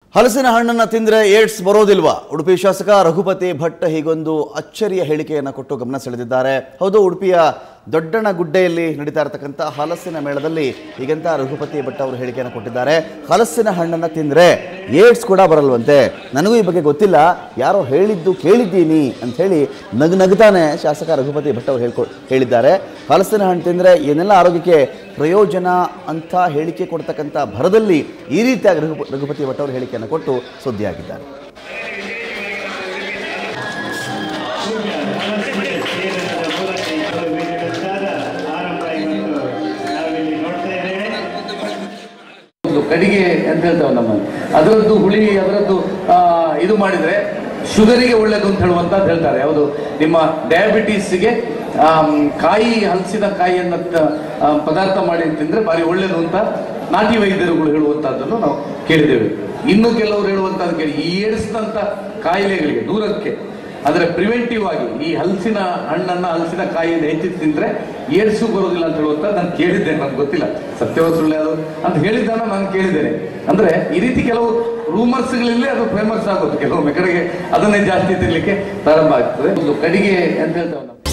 ಹಲಸಿನ ಹಣ್ಣನ್ನು ತಿಂದರೆ ಏಡ್ಸ್ ಬರೋದಿಲ್ವಾ ಉಡುಪಿ ಶಾಸಕ ರಘುಪತಿ ಭಟ್ ಹೀಗೊಂದು ಅಚ್ಚರಿಯ ಹೇಳಿಕೆಯನ್ನು ಕೊಟ್ಟು ಗಮನ ಸೆಳೆದಿದ್ದಾರೆ ಹೌದು ಉಡುಪಿಯ ದೊಡ್ಡಣಗುಡ್ಡೆಯಲ್ಲಿ ನಡೀತಾ ಇರತಕ್ಕಂಥ ಹಲಸಿನ ಮೇಳದಲ್ಲಿ ಹೀಗಂತ ರಘುಪತಿ ಭಟ್ ಅವರು ಹೇಳಿಕೆಯನ್ನು ಕೊಟ್ಟಿದ್ದಾರೆ ಹಲಸಿನ ಹಣ್ಣನ್ನು ತಿಂದರೆ ಏಡ್ಸ್ ಕೂಡ ಬರಲ್ವಂತೆ ನನಗೂ ಈ ಬಗ್ಗೆ ಗೊತ್ತಿಲ್ಲ ಯಾರೋ ಹೇಳಿದ್ದು ಕೇಳಿದ್ದೀನಿ ಅಂತ ಹೇಳಿ ನಗು ನಗುತ್ತಾನೆ ಶಾಸಕ ರಘುಪತಿ ಭಟ್ ಅವರು ಹೇಳ್ಕೊ ಹೇಳಿದ್ದಾರೆ ಹಲಸಿನ ಹಣ್ಣು ತಿಂದರೆ ಏನೆಲ್ಲ ಆರೋಗ್ಯಕ್ಕೆ ಪ್ರಯೋಜನ ಅಂತ ಹೇಳಿಕೆ ಕೊಡ್ತಕ್ಕಂಥ ಭರದಲ್ಲಿ ಈ ರೀತಿಯಾಗಿ ರಘು ರಘುಪತಿ ಭಟ್ ಅವರು ಹೇಳಿಕೆಯನ್ನು ಕೊಟ್ಟು ಸುದ್ದಿಯಾಗಿದ್ದಾರೆ ಆರಂಭ ಇವತ್ತು ನಾವಿಲ್ಲಿ ನೋಡ್ತಾ ಇದ್ದೇವೆ ಒಂದು ಕಡಿಗೆ ಅಂತ ಹೇಳ್ತೇವೆ ನಮ್ಮಲ್ಲಿ ಅದರದ್ದು ಹುಳಿ ಅದರದ್ದು ಆ, ಇದು ಮಾಡಿದ್ರೆ ಶುಗರಿಗೆ ಒಳ್ಳೇದು ಅಂತ ಹೇಳುವಂತ ಹೇಳ್ತಾರೆ ಯಾವುದು ನಿಮ್ಮ ಡಯಾಬಿಟೀಸ್ಗೆ ಆಮ್, ಕಾಯಿ ಹಲಸಿನ ಕಾಯಿಯನ್ನ ತ- ಆ, ಪದಾರ್ಥ ಮಾಡಿ ತಿಂದ್ರೆ ಭಾರಿ ಒಳ್ಳೇದು ಅಂತ ನಾಟಿ ವೈದ್ಯರುಗಳು ಹೇಳುವಂತಹದ್ದನ್ನು ನಾವು ಕೇಳಿದ್ದೇವೆ ಇನ್ನು ಕೆಲವರು ಹೇಳುವಂತದ್ದು ಕೇಳಿ ಈ ಏಡಿಸಿದಂತ ಕಾಯಿಲೆಗಳಿಗೆ ದೂರಕ್ಕೆ ಆದರೆ ಪ್ರಿವೆಂಟಿವ್ ಆಗಿ ಈ ಹಲಸಿನ ಹಣ್ಣನ್ನ ಹಲಸಿನ ಕಾಯಿಯನ್ನು ಹೆಚ್ಚು ತಿಂದ್ರೆ ಏಡ್ಸು ಬರೋದಿಲ್ಲ ಅಂತ ಹೇಳುವಂತ ನಾನು ಕೇಳಿದ್ದೇನೆ ನನ್ಗೆ ಗೊತ್ತಿಲ್ಲ ಸತ್ಯವ ಸುಳ್ಳು ಅದು ಅಂತ ಹೇಳಿದ್ದನ್ನ ನಾನು ಕೇಳಿದ್ದೇನೆ ಅಂದ್ರೆ ಈ ರೀತಿ ಕೆಲವು ರೂಮರ್ಸ್ಗಳಲ್ಲಿ ಅದು ಫೇಮಸ್ ಆಗೋದು ಕೆಲವೊಮ್ಮೆ ಕಡೆಗೆ ಅದನ್ನೇ ಜಾಸ್ತಿ ತಿನ್ಲಿಕ್ಕೆ ಪ್ರಾರಂಭ ಆಗ್ತದೆ ಒಂದು ಕಡಿಗೆ ಅಂತ ಹೇಳ್ತೇವೆ ನಾವು